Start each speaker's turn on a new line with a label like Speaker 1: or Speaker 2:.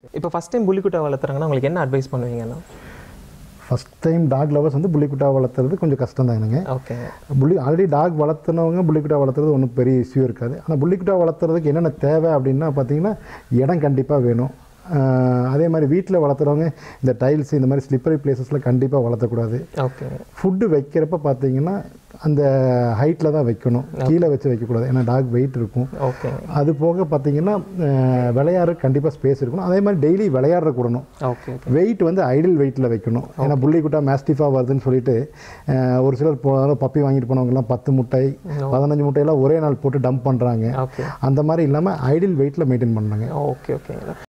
Speaker 1: இப்போ first time புள்ளிக்குட்டை வளர்த்துறாங்கன்னா உங்களுக்கு என்ன அட்வைஸ் பண்ணுவீங்கண்ணா
Speaker 2: ஃபஸ்ட் டைம் டாக் லவர்ஸ் வந்து புள்ளிக்குட்டா வளர்த்துறது கொஞ்சம் கஷ்டம் தான் எனக்கு
Speaker 1: ஓகே
Speaker 2: புள்ளி ஆல்ரெடி டாக் வளர்த்துனவங்க புள்ளிக்குட்டா வளர்த்துறது ஒன்றும் பெரிய இஷ்யூ இருக்காது ஆனால் புள்ளிக்குட்டா வளர்த்துறதுக்கு என்னென்ன தேவை அப்படின்னா பார்த்தீங்கன்னா இடம் கண்டிப்பாக வேணும் ஆஹ் அதே மாதிரி வீட்டில் வளர்த்துறவங்க இந்த டைல்ஸ் இந்த மாதிரி ஸ்லிப்பரி பிளேசஸில் கண்டிப்பாக வளர்த்தக்கூடாது
Speaker 1: ஓகே
Speaker 2: ஃபுட்டு வைக்கிறப்ப பார்த்தீங்கன்னா அந்த ஹைட்டில் தான் வைக்கணும் கீழே வச்சு வைக்கக்கூடாது ஏன்னா டாக் வெயிட் இருக்கும்
Speaker 1: ஓகே
Speaker 2: அது போக பார்த்தீங்கன்னா ஆஹ் விளையாட கண்டிப்பாக ஸ்பேஸ் இருக்கணும் அதே மாதிரி டெய்லி விளையாடுற கூடணும்
Speaker 1: ஓகே ஓகே
Speaker 2: வெயிட் வந்து ஐடில் வெயிட்டில் வைக்கணும் ஏன்னா புள்ளிக்குட்டா மேஸ்டிஃபா வருதுன்னு சொல்லிட்டு அஹ், ஒரு சிலர் போனாலும் பப்பி வாங்கிட்டு போனவங்கலாம் பத்து முட்டை பதினஞ்சு முட்டையெல்லாம் ஒரே நாள் போட்டு டம்ப் பண்ணுறாங்க
Speaker 1: ஓகே
Speaker 2: அந்த மாதிரி இல்லாமல் ஐடில் வெயிட்டில் மெயின்டைன் பண்ணுறாங்க
Speaker 1: ஓகே ஓகேங்கண்ணா